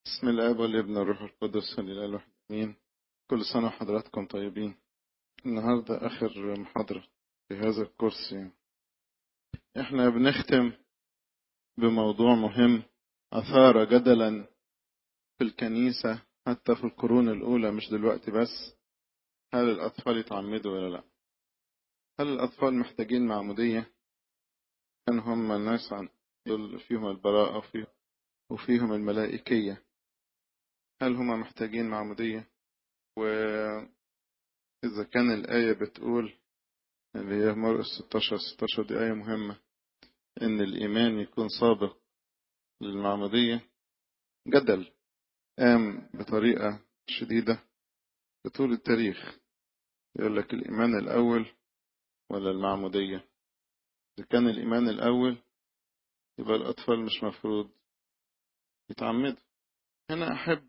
بسم الاب والابن والروح القدس الاله الواحد امين كل سنه وحضراتكم طيبين النهارده اخر محاضره في هذا الكورس يعني. احنا بنختم بموضوع مهم اثار جدلا في الكنيسه حتى في القرون الاولى مش دلوقتي بس هل الاطفال يتعمدوا ولا لا هل الاطفال محتاجين معموديه كان هم الناس عن دول فيهم البراءه وفيهم وفيهم الملائكيه هل هما محتاجين معمودية وإذا كان الآية بتقول اللي هي مرقس 16 16 دي آية مهمة إن الإيمان يكون سابق للمعمودية جدل قام بطريقة شديدة في طول التاريخ يقول لك الإيمان الأول ولا المعمودية إذا كان الإيمان الأول يبقى الأطفال مش مفروض يتعمدوا هنا أحب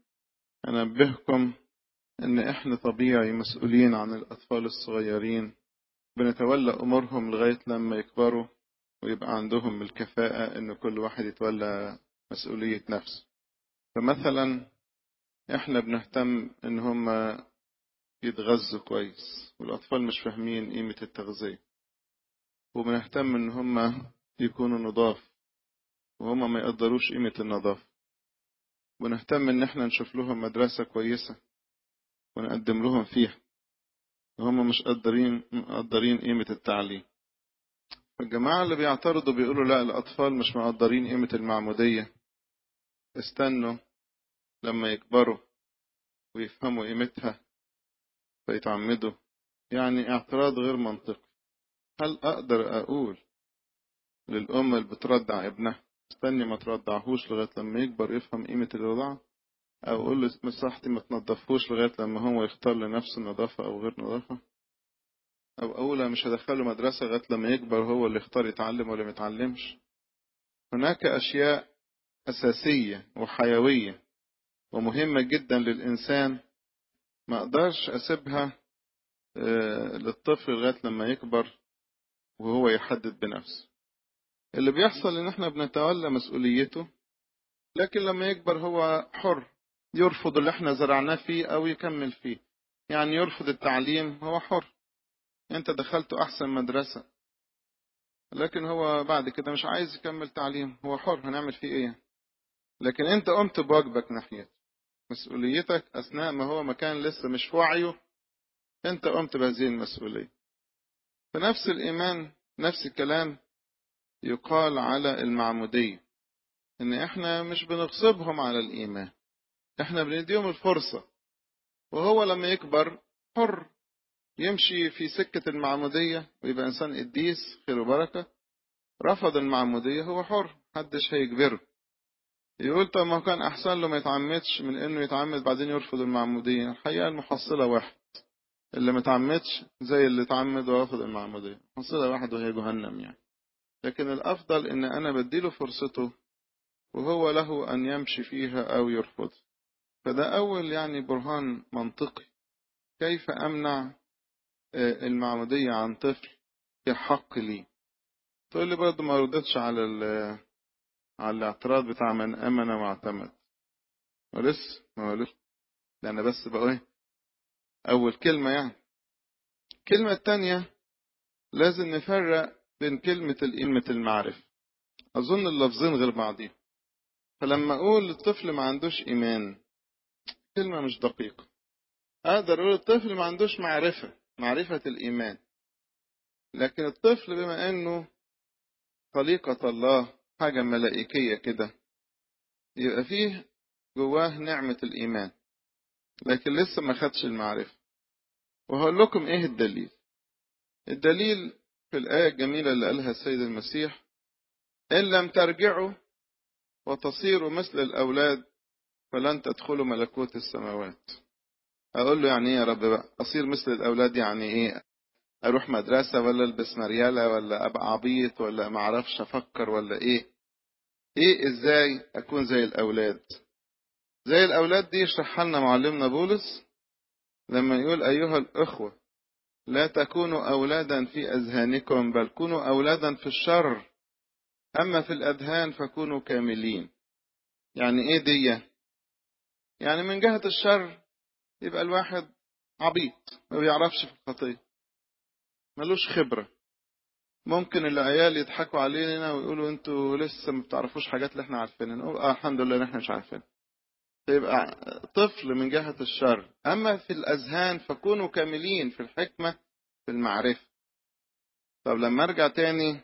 أنبهكم إن إحنا طبيعي مسؤولين عن الأطفال الصغيرين بنتولى أمورهم لغاية لما يكبروا ويبقى عندهم الكفاءة إن كل واحد يتولى مسؤولية نفسه فمثلا إحنا بنهتم إن هم يتغذوا كويس والأطفال مش فاهمين قيمة التغذية وبنهتم إن هم يكونوا نضاف وهم ما يقدروش قيمة النظافة ونهتم ان احنا نشوف لهم مدرسة كويسة ونقدم لهم فيها وهم مش قدرين مقدرين قيمة التعليم الجماعة اللي بيعترضوا بيقولوا لا الأطفال مش مقدرين قيمة المعمودية استنوا لما يكبروا ويفهموا قيمتها فيتعمدوا يعني اعتراض غير منطقي هل أقدر أقول للأم اللي بترضع ابنها استني ما ترضعهوش لغاية لما يكبر يفهم قيمة الرضاعة أو أقول له مساحتي ما تنضفوش لغاية لما هو يختار لنفسه نظافة أو غير نظافة أو أقول مش هدخله مدرسة لغاية لما يكبر هو اللي يختار يتعلم ولا ما يتعلمش هناك أشياء أساسية وحيوية ومهمة جدا للإنسان ما أقدرش أسيبها للطفل لغاية لما يكبر وهو يحدد بنفسه اللي بيحصل ان احنا بنتولى مسؤوليته لكن لما يكبر هو حر يرفض اللي احنا زرعناه فيه او يكمل فيه يعني يرفض التعليم هو حر انت دخلته احسن مدرسة لكن هو بعد كده مش عايز يكمل تعليم هو حر هنعمل فيه ايه لكن انت قمت بواجبك ناحيته مسؤوليتك اثناء ما هو مكان لسه مش في وعيه انت قمت بهذه المسؤولية فنفس الايمان نفس الكلام يقال على المعمودية إن إحنا مش بنغصبهم على الإيمان إحنا بنديهم الفرصة وهو لما يكبر حر يمشي في سكة المعمودية ويبقى إنسان قديس خير وبركة رفض المعمودية هو حر محدش هيجبره يقول طب ما كان أحسن له ما يتعمدش من إنه يتعمد بعدين يرفض المعمودية الحقيقة المحصلة واحد اللي ما تعمدش زي اللي اتعمد ورفض المعمودية محصلة واحد وهي جهنم يعني لكن الأفضل إن أنا بديله فرصته وهو له أن يمشي فيها أو يرفض فده أول يعني برهان منطقي كيف أمنع المعمودية عن طفل كحق لي تقول لي برضه ما ردتش على على الاعتراض بتاع من أمن واعتمد ولسه ما ولسه ده أنا بس بقى إيه أول كلمة يعني الكلمة التانية لازم نفرق بين كلمة كلمة المعرفة أظن اللفظين غير بعضهم فلما أقول الطفل ما عندوش إيمان كلمة مش دقيقة أقدر أقول الطفل ما عندوش معرفة معرفة الإيمان لكن الطفل بما أنه خليقة الله حاجة ملائكية كده يبقى فيه جواه نعمة الإيمان لكن لسه ما خدش المعرفة وهقول لكم إيه الدليل الدليل في الآية الجميلة اللي قالها السيد المسيح إن لم ترجعوا وتصيروا مثل الأولاد فلن تدخلوا ملكوت السماوات أقول له يعني إيه يا رب بقى أصير مثل الأولاد يعني إيه أروح مدرسة ولا ألبس مريالة ولا أبقى عبيط ولا معرفش أفكر ولا إيه إيه إزاي أكون زي الأولاد زي الأولاد دي يشرحها لنا معلمنا بولس لما يقول أيها الأخوة لا تكونوا أولادا في أذهانكم بل كونوا أولادا في الشر أما في الأذهان فكونوا كاملين يعني إيه دي يعني من جهة الشر يبقى الواحد عبيط ما بيعرفش في الخطية ملوش خبرة ممكن العيال يضحكوا علينا ويقولوا انتوا لسه ما بتعرفوش حاجات اللي احنا عارفينها نقول اه الحمد لله ان احنا مش عارفينها يبقى طفل من جهة الشر أما في الأذهان فكونوا كاملين في الحكمة في المعرفة طب لما أرجع تاني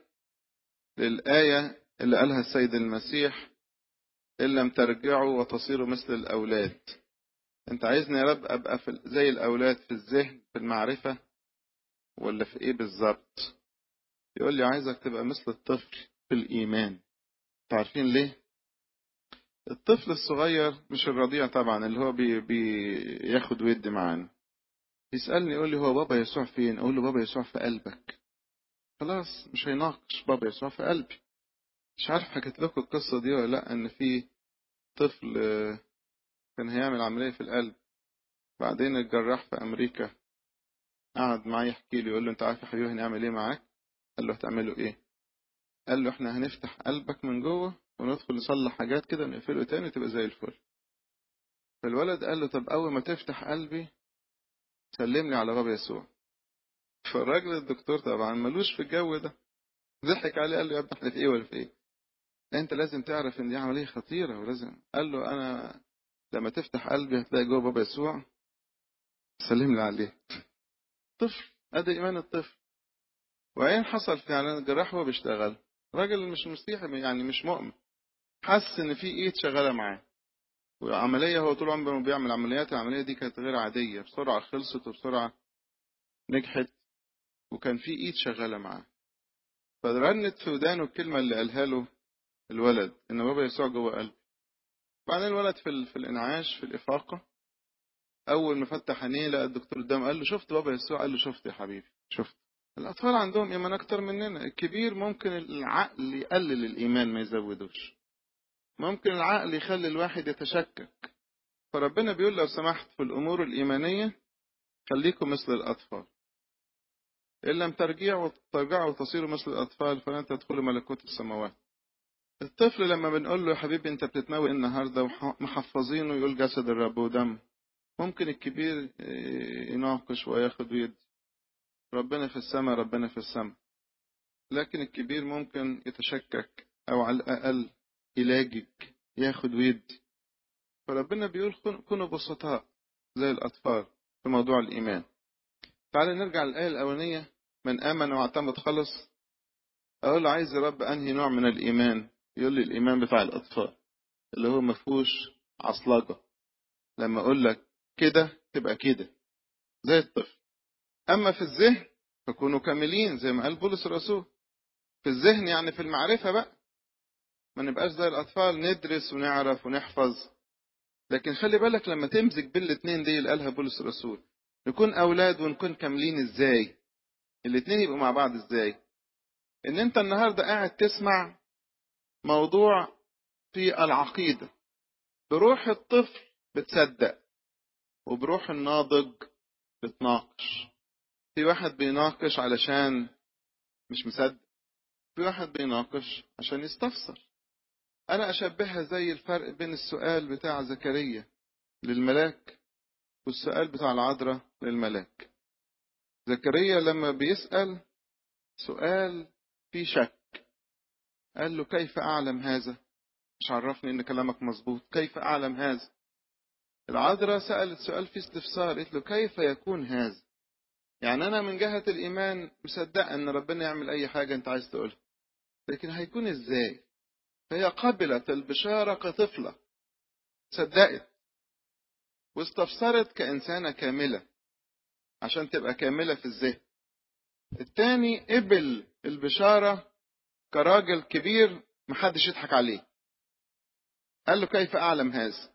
للآية اللي قالها السيد المسيح إن لم ترجعوا وتصيروا مثل الأولاد أنت عايزني يا رب أبقى في زي الأولاد في الذهن في المعرفة ولا في إيه بالظبط يقول لي عايزك تبقى مثل الطفل في الإيمان تعرفين ليه الطفل الصغير مش الرضيع طبعا اللي هو بي بياخد ود معانا يسألني يقول لي هو بابا يسوع فين أقول له بابا يسوع في قلبك خلاص مش هيناقش بابا يسوع في قلبي مش عارف حكيت لكم القصة دي ولا لأ إن في طفل كان هيعمل عملية في القلب بعدين الجراح في أمريكا قعد معايا يحكي لي يقول له أنت عارف يا حبيبي هنعمل إيه معاك؟ قال له هتعملوا إيه؟ قال له إحنا هنفتح قلبك من جوه وندخل نصلح حاجات كده ونقفله تاني تبقى زي الفل. فالولد قال له طب أول ما تفتح قلبي سلم لي على بابا يسوع. فالراجل الدكتور طبعا ملوش في الجو ده. ضحك عليه قال له يا ابني احنا في ايه ولا في ايه؟ انت لازم تعرف ان دي عمليه خطيره ولازم قال له انا لما تفتح قلبي هتلاقي جوه بابا يسوع سلم لي عليه طفل ادي ايمان الطفل وعين حصل فعلا الجراح هو بيشتغل راجل مش مسيحي يعني مش مؤمن حس ان في ايد شغاله معاه وعمليه هو طول عمره بيعمل عمليات العمليه دي كانت غير عاديه بسرعه خلصت وبسرعه نجحت وكان في ايد شغاله معاه فرنت في ودانه الكلمه اللي قالها له الولد ان بابا يسوع جوه قلبه بعدين الولد في, في الانعاش في الافاقه اول ما فتح عينيه لقى الدكتور قدامه قال له شفت بابا يسوع قال له شفت يا حبيبي شفت الاطفال عندهم ايمان اكتر مننا الكبير ممكن العقل يقلل الايمان ما يزودوش ممكن العقل يخلي الواحد يتشكك فربنا بيقول لو سمحت في الامور الايمانيه خليكم مثل الاطفال ان لم ترجعوا ترجعوا وتصيروا مثل الاطفال فلن تدخلوا ملكوت السماوات الطفل لما بنقول له يا حبيبي انت بتتناوي النهارده محفظينه يقول جسد الرب ودم ممكن الكبير يناقش وياخد ويد ربنا في السماء ربنا في السماء لكن الكبير ممكن يتشكك او على الاقل يلاجك ياخد ويد فربنا بيقول كونوا بسطاء زي الاطفال في موضوع الايمان تعال نرجع للايه الاولانيه من امن واعتمد خلص اقول له عايز يا رب انهي نوع من الايمان يقول لي الايمان بتاع الاطفال اللي هو ما فيهوش عصلجه لما اقول لك كده تبقى كده زي الطفل اما في الذهن فكونوا كاملين زي ما قال بولس الرسول في الذهن يعني في المعرفه بقى ما نبقاش زي الاطفال ندرس ونعرف ونحفظ لكن خلي بالك لما تمزج بين الاثنين دي اللي قالها بولس الرسول نكون اولاد ونكون كاملين ازاي الاثنين يبقوا مع بعض ازاي ان انت النهارده قاعد تسمع موضوع في العقيده بروح الطفل بتصدق وبروح الناضج بتناقش في واحد بيناقش علشان مش مصدق في واحد بيناقش عشان يستفسر انا اشبهها زي الفرق بين السؤال بتاع زكريا للملاك والسؤال بتاع العذراء للملاك زكريا لما بيسأل سؤال فيه شك قال له كيف أعلم هذا مش عرفني إن كلامك مظبوط كيف أعلم هذا العذراء سألت سؤال فيه استفسار قالت له كيف يكون هذا يعني أنا من جهة الإيمان مصدقة إن ربنا يعمل أي حاجة أنت عايز تقولها لكن هيكون إزاي فهي قبلت البشارة كطفلة صدقت واستفسرت كإنسانة كاملة عشان تبقى كاملة في الذهن التاني قبل البشارة كراجل كبير محدش يضحك عليه قال له كيف أعلم هذا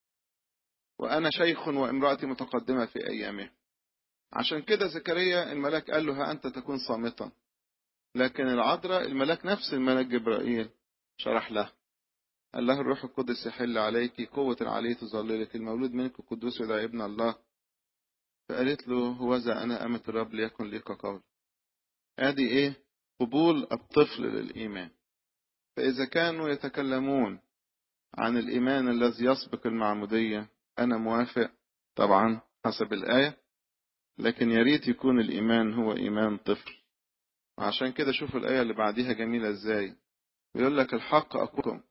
وأنا شيخ وامرأتي متقدمة في أيامه عشان كده زكريا الملاك قال له ها أنت تكون صامتا لكن العذراء الملاك نفس الملاك جبرائيل شرح له قال له الروح القدس يحل عليك قوة عليه تظللك المولود منك القدوس يدعى ابن الله فقالت له هوذا أنا أمة الرب ليكن لي كقول ادي ايه قبول الطفل للإيمان فإذا كانوا يتكلمون عن الإيمان الذي يسبق المعمودية أنا موافق طبعا حسب الآية لكن يا ريت يكون الإيمان هو إيمان طفل وعشان كده شوفوا الآية اللي بعديها جميلة إزاي يقول لك الحق أقولكم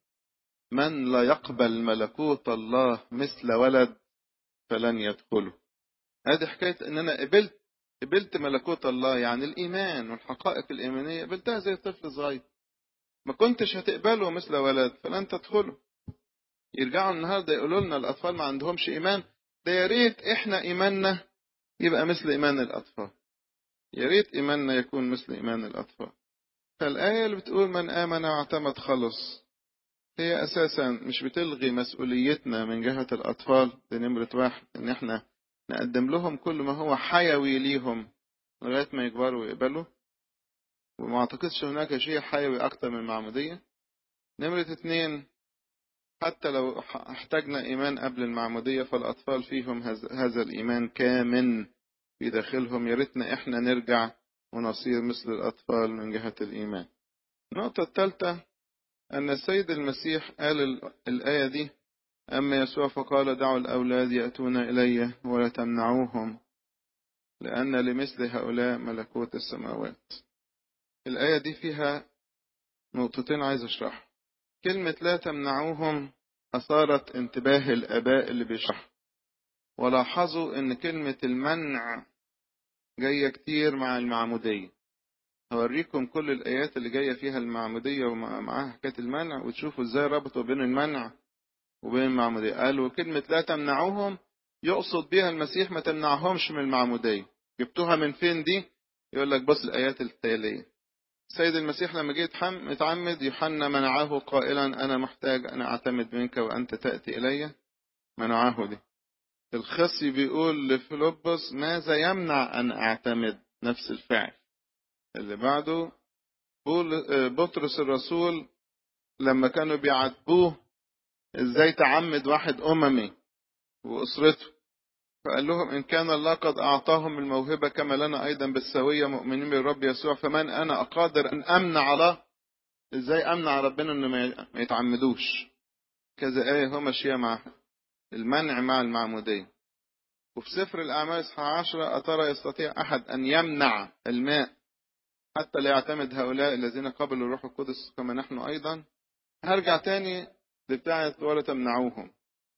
من لا يقبل ملكوت الله مثل ولد فلن يدخله هذه حكاية ان انا قبلت قبلت ملكوت الله يعني الايمان والحقائق الايمانية قبلتها زي طفل صغير ما كنتش هتقبله مثل ولد فلن تدخله يرجعوا النهارده يقولوا لنا الاطفال ما عندهمش ايمان ده يا ريت احنا ايماننا يبقى مثل ايمان الاطفال يا ريت ايماننا يكون مثل ايمان الاطفال فالايه اللي بتقول من امن واعتمد خلص هي اساسا مش بتلغي مسؤوليتنا من جهه الاطفال دي نمره واحد ان احنا نقدم لهم كل ما هو حيوي ليهم لغايه ما يكبروا ويقبلوا وما اعتقدش هناك شيء حيوي اكتر من المعموديه نمره اتنين حتى لو احتاجنا ايمان قبل المعموديه فالاطفال فيهم هذا الايمان كامن في داخلهم يا ريتنا احنا نرجع ونصير مثل الاطفال من جهه الايمان النقطه الثالثه أن السيد المسيح قال الآية دي أما يسوع فقال دعوا الأولاد يأتون إلي ولا تمنعوهم لأن لمثل هؤلاء ملكوت السماوات الآية دي فيها نقطتين عايز أشرحها كلمة لا تمنعوهم أثارت انتباه الآباء اللي بيشرح ولاحظوا أن كلمة المنع جاية كتير مع المعمودية هوريكم كل الآيات اللي جاية فيها المعمودية ومعاها حكاية المنع وتشوفوا ازاي ربطوا بين المنع وبين المعمودية قالوا كلمة لا تمنعوهم يقصد بها المسيح ما تمنعهمش من المعمودية جبتوها من فين دي يقول لك بص الآيات التالية سيد المسيح لما جه يتعمد يوحنا منعه قائلا أنا محتاج أن أعتمد منك وأنت تأتي إلي منعه دي الخصي بيقول لفيلبس ماذا يمنع أن أعتمد نفس الفعل اللي بعده بطرس الرسول لما كانوا بيعاتبوه ازاي تعمد واحد اممي واسرته فقال لهم ان كان الله قد اعطاهم الموهبه كما لنا ايضا بالسويه مؤمنين بالرب يسوع فمن انا اقادر ان امنع الله ازاي امنع ربنا انه ما يتعمدوش كذا ايه هو ماشيه مع المنع مع المعموديه وفي سفر الاعمال اصحاح 10 اترى يستطيع احد ان يمنع الماء حتى لا يعتمد هؤلاء الذين قبلوا الروح القدس كما نحن أيضا هرجع تاني لبتاعة ولا تمنعوهم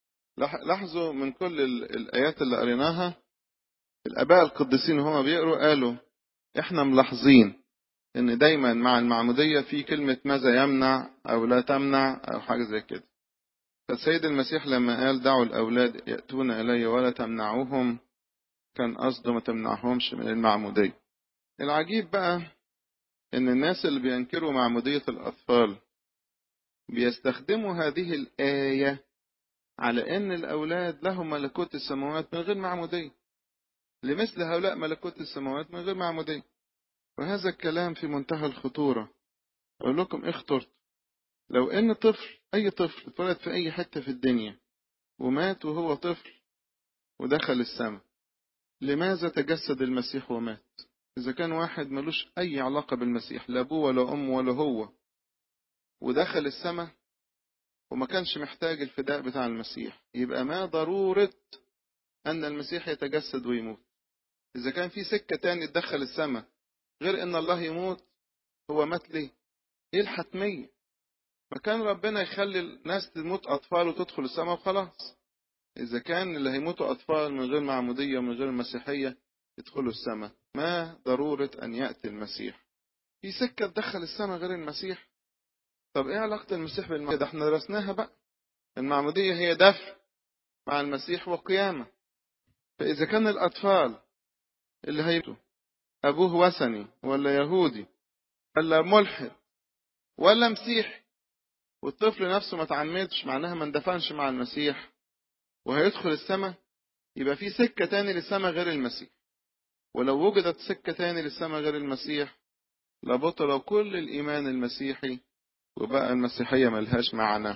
لاحظوا من كل الآيات اللي قريناها الآباء القديسين وهم بيقروا قالوا إحنا ملاحظين إن دايما مع المعمودية في كلمة ماذا يمنع أو لا تمنع أو حاجة زي كده فالسيد المسيح لما قال دعوا الأولاد يأتون إلي ولا تمنعوهم كان قصده ما تمنعهمش من المعمودية العجيب بقى ان الناس اللي بينكروا معمودية الاطفال بيستخدموا هذه الآية على ان الاولاد لهم ملكوت السماوات من غير معمودية لمثل هؤلاء ملكوت السماوات من غير معمودية وهذا الكلام في منتهى الخطورة أقول لكم اخترت لو ان طفل اي طفل اتولد في اي حتة في الدنيا ومات وهو طفل ودخل السماء لماذا تجسد المسيح ومات إذا كان واحد ملوش أي علاقة بالمسيح لا أبوه ولا أمه ولا هو ودخل السماء وما كانش محتاج الفداء بتاع المسيح يبقى ما ضرورة أن المسيح يتجسد ويموت إذا كان في سكة تاني تدخل السماء غير أن الله يموت هو مات ليه؟ إيه الحتمية؟ ما كان ربنا يخلي الناس تموت أطفال وتدخل السماء وخلاص إذا كان اللي هيموتوا أطفال من غير معمودية ومن غير المسيحية يدخلوا السماء ما ضرورة أن يأتي المسيح في سكة تدخل السماء غير المسيح طب إيه علاقة المسيح بالمعمودية ده احنا درسناها بقى المعمودية هي دفع مع المسيح وقيامة فإذا كان الأطفال اللي هيموتوا أبوه وثني ولا يهودي ولا ملحد ولا مسيحي والطفل نفسه ما تعمدش معناها ما اندفنش مع المسيح وهيدخل السماء يبقى في سكة تاني للسماء غير المسيح ولو وجدت سكة تاني للسماء غير المسيح لبطل كل الإيمان المسيحي وبقى المسيحية ملهاش معنى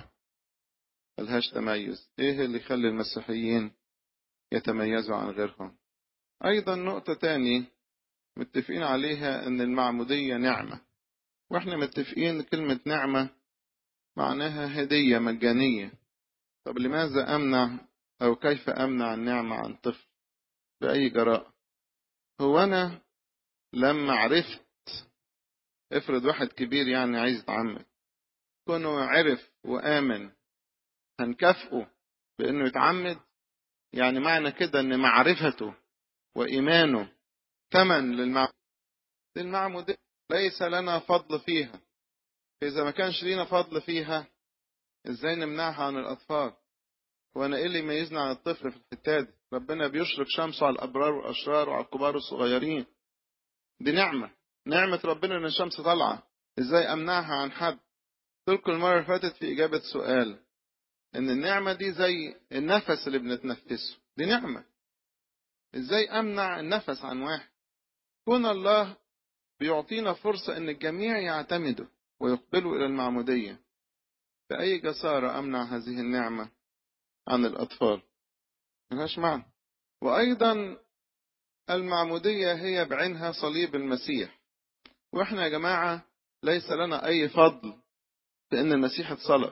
ملهاش تميز إيه اللي يخلي المسيحيين يتميزوا عن غيرهم أيضا نقطة تاني متفقين عليها أن المعمودية نعمة وإحنا متفقين كلمة نعمة معناها هدية مجانية طب لماذا أمنع أو كيف أمنع النعمة عن طفل بأي جراء هو أنا لما عرفت افرض واحد كبير يعني عايز يتعمد كونه عرف وآمن هنكافئه بأنه يتعمد يعني معنى كده أن معرفته وإيمانه ثمن للمعمود المعمودية ليس لنا فضل فيها فإذا ما كانش لينا فضل فيها إزاي نمنعها عن الأطفال وأنا إيه اللي يميزنا عن الطفل في الحتة دي ربنا بيشرق شمسه على الأبرار والأشرار وعلى الكبار والصغيرين دي نعمة نعمة ربنا إن الشمس طالعة إزاي أمنعها عن حد قلت المرة اللي فاتت في إجابة سؤال إن النعمة دي زي النفس اللي بنتنفسه دي نعمة إزاي أمنع النفس عن واحد كون الله بيعطينا فرصة إن الجميع يعتمدوا ويقبلوا إلى المعمودية بأي جسارة أمنع هذه النعمة عن الأطفال ملهاش معنى وأيضا المعمودية هي بعينها صليب المسيح وإحنا يا جماعة ليس لنا أي فضل في إن المسيح اتصلب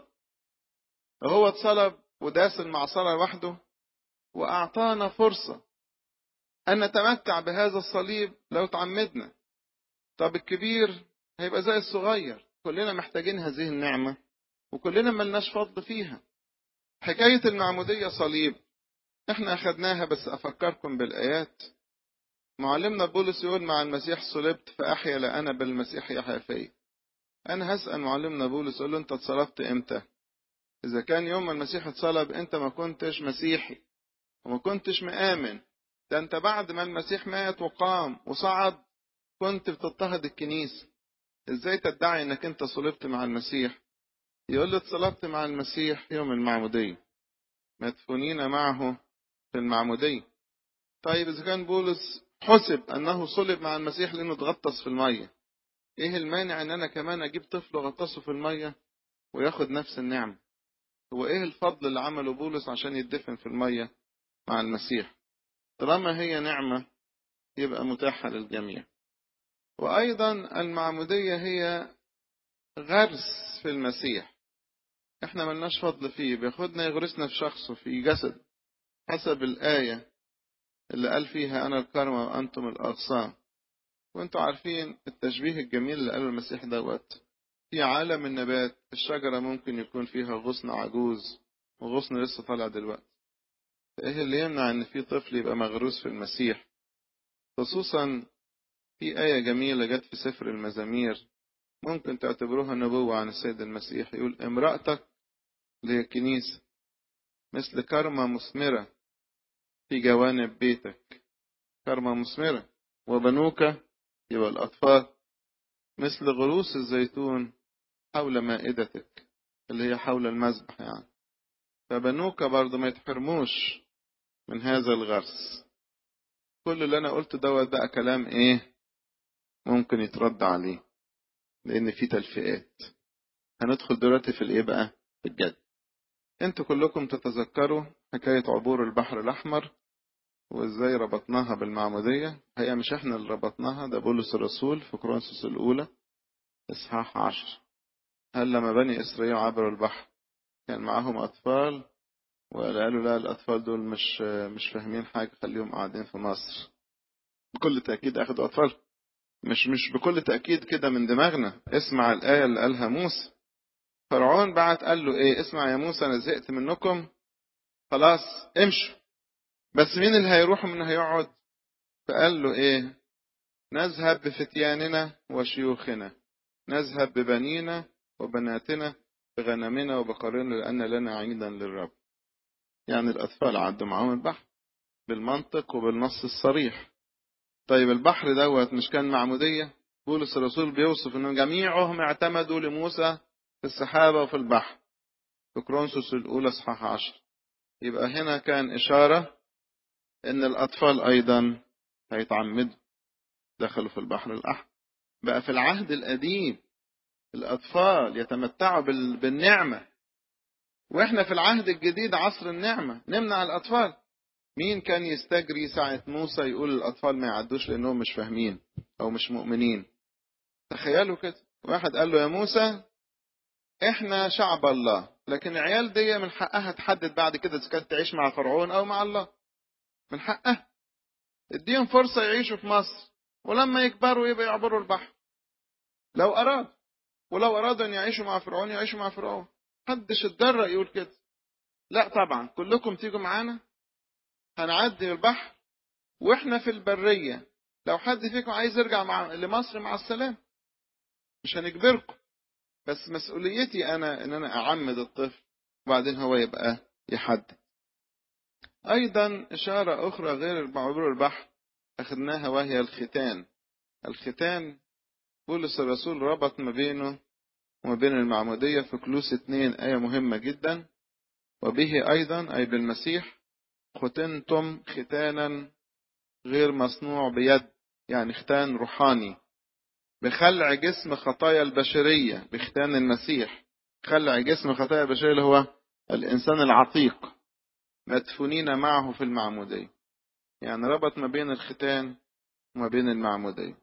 هو اتصلب وداس المعصرة وحده وأعطانا فرصة أن نتمتع بهذا الصليب لو تعمدنا طب الكبير هيبقى زي الصغير كلنا محتاجين هذه النعمة وكلنا ملناش فضل فيها حكاية المعمودية صليب احنا أخدناها بس أفكركم بالآيات معلمنا بولس يقول مع المسيح صلبت فأحيا لا أنا بالمسيح يحيا فيا أنا هسأل معلمنا بولس أقول له أنت اتصلبت إمتى إذا كان يوم المسيح اتصلب أنت ما كنتش مسيحي وما كنتش مآمن ده أنت بعد ما المسيح مات وقام وصعد كنت بتضطهد الكنيسة إزاي تدعي إنك أنت صلبت مع المسيح يقول لي اتصلبت مع المسيح يوم المعمودية مدفونين معه في المعمودية طيب إذا كان بولس حسب أنه صلب مع المسيح لأنه اتغطس في المية إيه المانع إن أنا كمان أجيب طفل وأغطسه في المية وياخد نفس النعمة هو إيه الفضل اللي عمله بولس عشان يدفن في المية مع المسيح طالما هي نعمة يبقى متاحة للجميع وأيضا المعمودية هي غرس في المسيح احنا ملناش فضل فيه بياخدنا يغرسنا في شخصه في جسد حسب الآية اللي قال فيها أنا الكرمة وأنتم الأغصان وانتوا عارفين التشبيه الجميل اللي قاله المسيح دوت في عالم النبات الشجرة ممكن يكون فيها غصن عجوز وغصن لسه طالع دلوقتي فايه اللي يمنع ان في طفل يبقى مغروس في المسيح خصوصا في آية جميلة جت في سفر المزامير ممكن تعتبروها نبوة عن السيد المسيح يقول امرأتك للكنيسة مثل كرمة مثمرة في جوانب بيتك كرمة مثمرة وبنوك يبقى الأطفال مثل غروس الزيتون حول مائدتك اللي هي حول المذبح يعني فبنوك برضه ما يتحرموش من هذا الغرس كل اللي أنا قلته دوت بقى كلام إيه ممكن يترد عليه لأن في تلفئات هندخل دلوقتي في الإيه بقى في الجد انتوا كلكم تتذكروا حكاية عبور البحر الأحمر وازاي ربطناها بالمعمودية هي مش احنا اللي ربطناها ده بولس الرسول في كورنثوس الأولى إصحاح عشر هل لما بني إسرائيل عبروا البحر كان معاهم أطفال وقالوا لا الأطفال دول مش مش فاهمين حاجة خليهم قاعدين في مصر بكل تأكيد أخدوا أطفال مش مش بكل تأكيد كده من دماغنا اسمع الآية اللي قالها موسى فرعون بعت قال له ايه اسمع يا موسى انا زهقت منكم خلاص امشوا بس مين اللي هيروح ومين هيقعد فقال له ايه نذهب بفتياننا وشيوخنا نذهب ببنينا وبناتنا بغنمنا وبقرنا لأن لنا عيدا للرب يعني الأطفال عدوا معاهم البحر بالمنطق وبالنص الصريح طيب البحر دوت مش كان معمودية بولس الرسول بيوصف ان جميعهم اعتمدوا لموسى في السحابة وفي البحر في كرونسوس الأولى اصحاح عشر يبقى هنا كان إشارة إن الأطفال أيضا هيتعمدوا دخلوا في البحر الأحمر بقى في العهد القديم الأطفال يتمتعوا بالنعمة وإحنا في العهد الجديد عصر النعمة نمنع الأطفال مين كان يستجري ساعة موسى يقول الأطفال ما يعدوش لأنهم مش فاهمين أو مش مؤمنين تخيلوا كده واحد قال له يا موسى احنا شعب الله لكن العيال دي من حقها تحدد بعد كده اذا كانت تعيش مع فرعون او مع الله من حقها اديهم فرصة يعيشوا في مصر ولما يكبروا يبقى يعبروا البحر لو أراد ولو أرادوا أن يعيشوا مع فرعون يعيشوا مع فرعون محدش اتجرأ يقول كده لا طبعا كلكم تيجوا معانا هنعدي البحر واحنا في البرية لو حد فيكم عايز يرجع مع لمصر مع السلام مش هنجبركم بس مسؤوليتي انا ان انا اعمد الطفل وبعدين هو يبقى يحدد ايضا اشارة اخرى غير عبور البحر اخذناها وهي الختان الختان بولس الرسول ربط ما بينه وما بين المعمودية في كلوس اتنين آية مهمة جدا وبه أيضا أي بالمسيح ختنتم ختانا غير مصنوع بيد يعني ختان روحاني بخلع جسم خطايا البشرية بختان المسيح خلع جسم خطايا البشرية اللي هو الإنسان العتيق مدفونين معه في المعمودية يعني ربط ما بين الختان وما بين المعمودية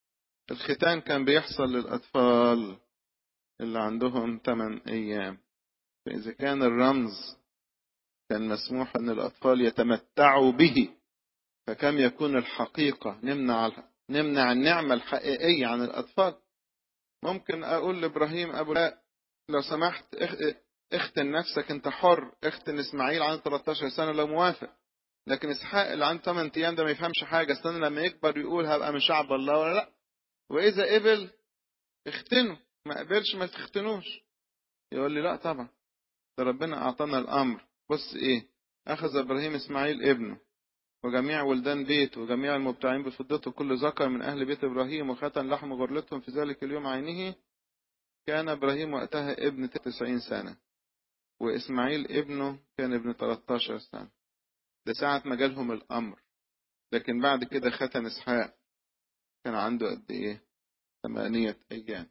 الختان كان بيحصل للأطفال اللي عندهم 8 أيام فإذا كان الرمز كان مسموح أن الأطفال يتمتعوا به فكم يكون الحقيقة نمنع نمنع النعمة الحقيقية عن الأطفال ممكن أقول لإبراهيم أبو لا لو سمحت اختن نفسك أنت حر اختن إسماعيل عنده 13 سنة لو موافق لكن إسحاق اللي عنده 8 أيام ده ما يفهمش حاجة استنى لما يكبر يقول هبقى من شعب الله ولا لا وإذا قبل اختنه ما قبلش ما تختنوش يقول لي لا طبعا ده ربنا أعطانا الأمر بص إيه أخذ إبراهيم إسماعيل ابنه وجميع ولدان بيت وجميع المبتاعين بفضته كل ذكر من أهل بيت إبراهيم وختن لحم غرلتهم في ذلك اليوم عينه كان إبراهيم وقتها ابن 99 سنة وإسماعيل ابنه كان ابن 13 سنة ده ساعة ما جالهم الأمر لكن بعد كده ختن إسحاق كان عنده قد إيه؟ ثمانية أيام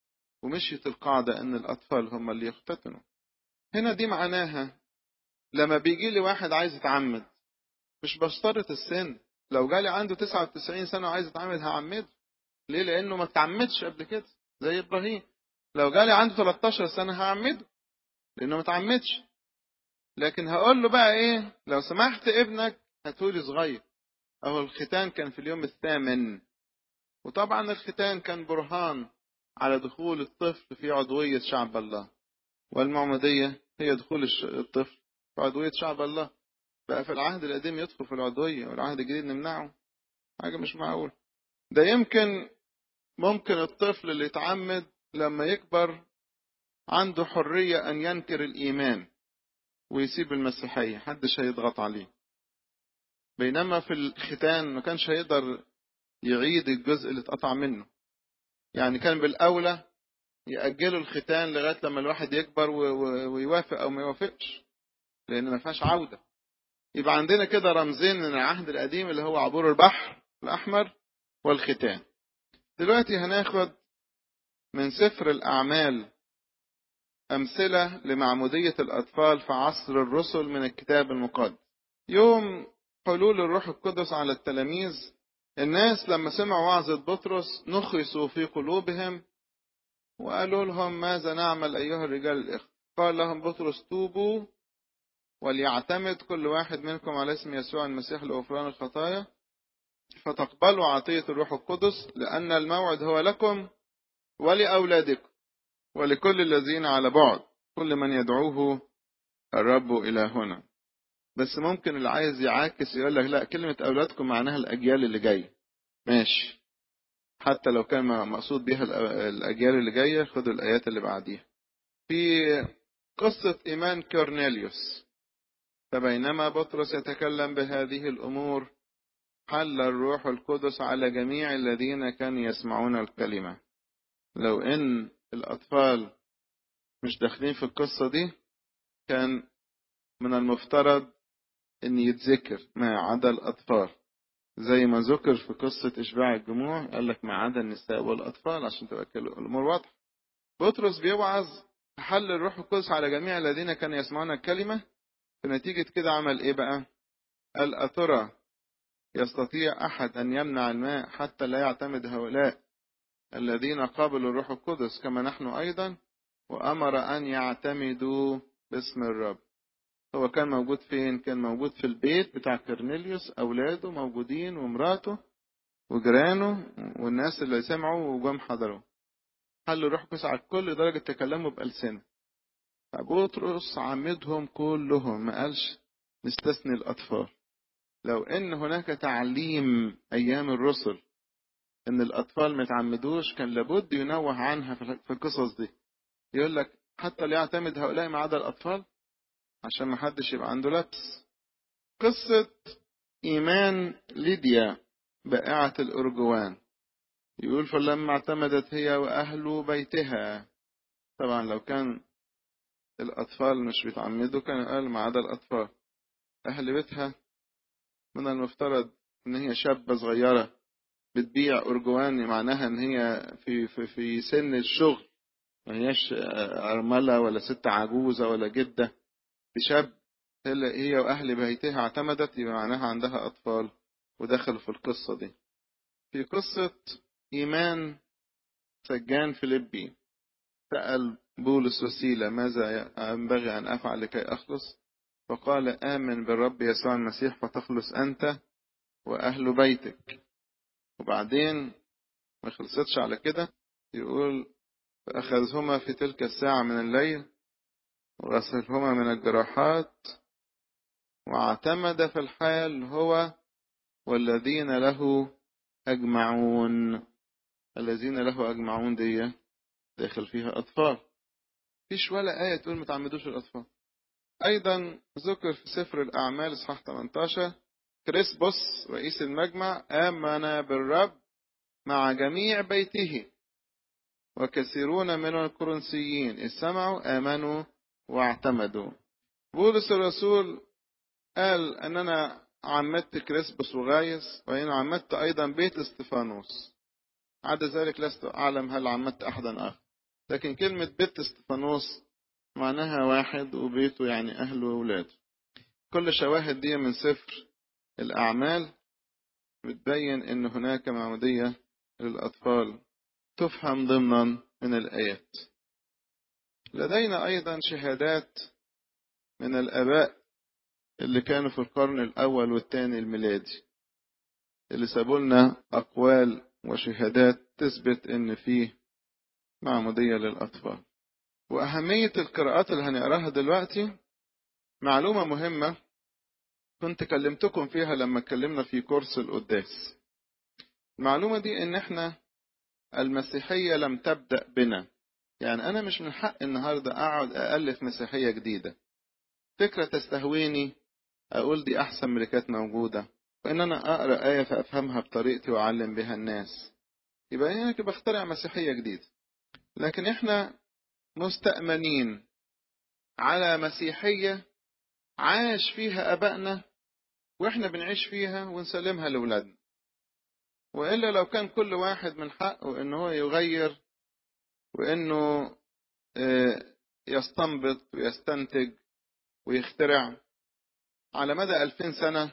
ومشيت القاعدة إن الأطفال هم اللي يختتنوا هنا دي معناها لما بيجي لي واحد عايز يتعمد مش بشترط السن لو جالي عنده 99 سنة وعايز يتعمد هعمده ليه لأنه ما اتعمدش قبل كده زي إبراهيم لو جالي عنده 13 سنة هعمده لأنه ما اتعمدش لكن هقول له بقى إيه لو سمحت ابنك هاتولي صغير أهو الختان كان في اليوم الثامن وطبعا الختان كان برهان على دخول الطفل في عضوية شعب الله والمعمودية هي دخول الطفل في عضوية شعب الله بقى في العهد القديم يدخل في العضوية والعهد الجديد نمنعه حاجة مش معقول ده يمكن ممكن الطفل اللي يتعمد لما يكبر عنده حرية أن ينكر الإيمان ويسيب المسيحية محدش هيضغط عليه بينما في الختان ما كانش هيقدر يعيد الجزء اللي اتقطع منه يعني كان بالأولى يأجلوا الختان لغاية لما الواحد يكبر ويوافق أو ما يوافقش لأن ما فيهاش عودة يبقى عندنا كده رمزين من العهد القديم اللي هو عبور البحر الأحمر والختان دلوقتي هناخد من سفر الأعمال أمثلة لمعمودية الأطفال في عصر الرسل من الكتاب المقدس يوم حلول الروح القدس على التلاميذ الناس لما سمعوا وعظة بطرس نخسوا في قلوبهم وقالوا لهم ماذا نعمل أيها الرجال الإخوة قال لهم بطرس توبوا وليعتمد كل واحد منكم على اسم يسوع المسيح لغفران الخطايا فتقبلوا عطية الروح القدس لأن الموعد هو لكم ولأولادكم ولكل الذين على بعد كل من يدعوه الرب إلى هنا بس ممكن اللي عايز يعاكس يقول لك لا كلمة أولادكم معناها الأجيال اللي جاية ماشي حتى لو كان مقصود بها الأجيال اللي جاية خدوا الآيات اللي بعديها في قصة إيمان كورنيليوس فبينما بطرس يتكلم بهذه الأمور حل الروح القدس على جميع الذين كانوا يسمعون الكلمة لو إن الأطفال مش داخلين في القصة دي كان من المفترض أن يتذكر ما عدا الأطفال زي ما ذكر في قصة إشباع الجموع قال لك ما عدا النساء والأطفال عشان تبقى الأمور واضحة بطرس بيوعظ حل الروح القدس على جميع الذين كانوا يسمعون الكلمة فنتيجة كده عمل إيه بقى؟ قال أترى يستطيع أحد أن يمنع الماء حتى لا يعتمد هؤلاء الذين قابلوا الروح القدس كما نحن أيضا وأمر أن يعتمدوا باسم الرب هو كان موجود فين؟ كان موجود في البيت بتاع كرنيليوس أولاده موجودين ومراته وجيرانه والناس اللي سمعوا وجم حضروا خلوا روح قدس على الكل لدرجة تكلموا بألسنة فبطرس عمدهم كلهم ما قالش نستثني الأطفال لو إن هناك تعليم أيام الرسل إن الأطفال ما يتعمدوش كان لابد ينوه عنها في القصص دي يقول لك حتى ليعتمد هؤلاء ما عدا الأطفال عشان ما حدش يبقى عنده لبس قصة إيمان ليديا بائعة الأرجوان يقول فلما اعتمدت هي وأهل بيتها طبعا لو كان الأطفال مش بيتعمدوا كان قال ما عدا الأطفال أهل بيتها من المفترض إن هي شابة صغيرة بتبيع أرجوان معناها إن هي في في في سن الشغل ما هياش أرملة ولا ست عجوزة ولا جدة شاب هي وأهل بيتها اعتمدت يبقى معناها عندها أطفال ودخلوا في القصة دي في قصة إيمان سجان فيليبي سأل بولس وسيلة ماذا ينبغي أن أفعل لكي أخلص فقال آمن بالرب يسوع المسيح فتخلص أنت وأهل بيتك وبعدين ما خلصتش على كده يقول فأخذهما في تلك الساعة من الليل وغسلهما من الجراحات واعتمد في الحال هو والذين له أجمعون الذين له أجمعون دي داخل فيها أطفال فيش ولا آية تقول ما تعمدوش الأطفال أيضا ذكر في سفر الأعمال إصحاح 18 كريسبوس رئيس المجمع آمن بالرب مع جميع بيته وكثيرون من الكورنثيين إذ سمعوا آمنوا واعتمدوا بولس الرسول قال أن أنا عمدت كريسبوس وغايس وإن عمدت أيضا بيت استفانوس عدا ذلك لست أعلم هل عمدت أحدا آخر لكن كلمة بيت استفانوس معناها واحد وبيته يعني أهله وأولاده كل شواهد دي من سفر الأعمال بتبين أن هناك معمودية للأطفال تفهم ضمنا من الآيات لدينا أيضا شهادات من الآباء اللي كانوا في القرن الأول والثاني الميلادي اللي سابوا لنا أقوال وشهادات تثبت إن فيه معمودية للأطفال وأهمية القراءات اللي هنقراها دلوقتي معلومة مهمة كنت كلمتكم فيها لما اتكلمنا في كورس القداس المعلومة دي إن إحنا المسيحية لم تبدأ بنا يعني أنا مش من حق النهاردة أقعد أألف مسيحية جديدة فكرة تستهويني أقول دي أحسن من اللي كانت موجودة وإن أنا أقرأ آية فأفهمها بطريقتي وأعلم بها الناس يبقى أنا كده بخترع مسيحية جديدة لكن إحنا مستأمنين على مسيحية عاش فيها أبائنا وإحنا بنعيش فيها ونسلمها لأولادنا وإلا لو كان كل واحد من حقه إن هو يغير وإنه يستنبط ويستنتج ويخترع على مدى ألفين سنة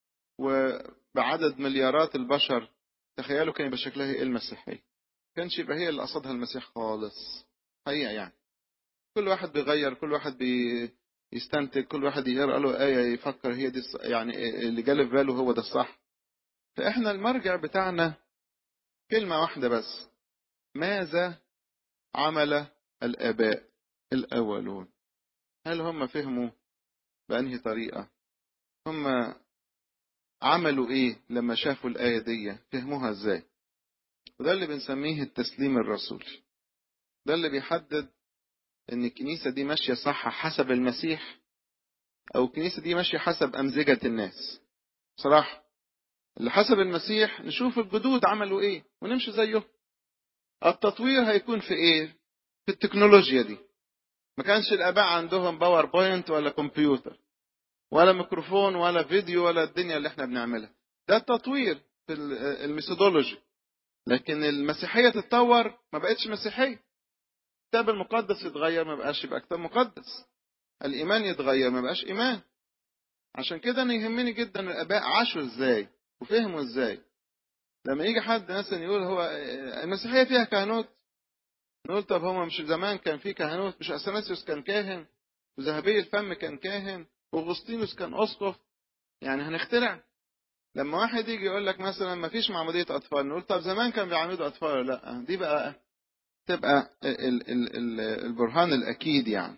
وبعدد مليارات البشر تخيلوا كان يبقى شكلها ايه المسيحية كانش يبقى هي اللي قصدها المسيح خالص حقيقة يعني كل واحد بيغير كل واحد بيستنتج كل واحد يقرأ له آية يفكر هي دي يعني اللي جاله في باله هو ده الصح فإحنا المرجع بتاعنا كلمة واحدة بس ماذا عمل الآباء الأولون هل هم فهموا بأنهي طريقة هم عملوا ايه لما شافوا الآية دي فهموها ازاي وده اللي بنسميه التسليم الرسولي ده اللي بيحدد ان الكنيسة دي ماشية صح حسب المسيح او الكنيسة دي ماشية حسب امزجة الناس صراحة اللي حسب المسيح نشوف الجدود عملوا ايه ونمشي زيهم التطوير هيكون في ايه في التكنولوجيا دي ما كانش الاباء عندهم باوربوينت ولا كمبيوتر ولا ميكروفون ولا فيديو ولا الدنيا اللي احنا بنعملها ده التطوير في الميثودولوجي لكن المسيحية تتطور ما بقتش مسيحية الكتاب المقدس يتغير ما بقاش يبقى كتاب مقدس الإيمان يتغير ما بقاش إيمان عشان كده أنا يهمني جدا الآباء عاشوا إزاي وفهموا إزاي لما يجي حد مثلا يقول هو المسيحية فيها كهنوت نقول طب هما مش زمان كان في كهنوت مش اثناسيوس كان كاهن وذهبي الفم كان كاهن واغسطينوس كان اسقف يعني هنخترع لما واحد يجي يقول لك مثلا ما فيش معموديه اطفال نقول طب زمان كان بيعمدوا اطفال ولا لا دي بقى تبقى ال ال ال البرهان الاكيد يعني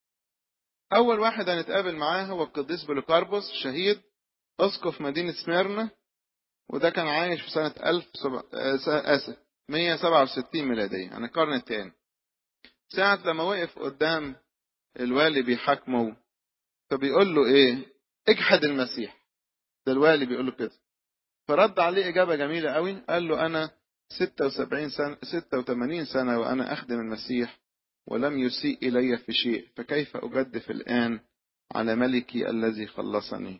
اول واحد هنتقابل معاه هو القديس بوليكاربوس شهيد اسقف مدينه سميرنا وده كان عايش في سنه 1000 اسف 167 ميلاديه يعني القرن الثاني ساعة لما وقف قدام الوالي بيحاكمه فبيقول له ايه اجحد المسيح ده الوالي بيقول له كده فرد عليه اجابه جميله قوي قال له انا 76 سنه 86 سنه وانا اخدم المسيح ولم يسيء الي في شيء فكيف اجدف الان على ملكي الذي خلصني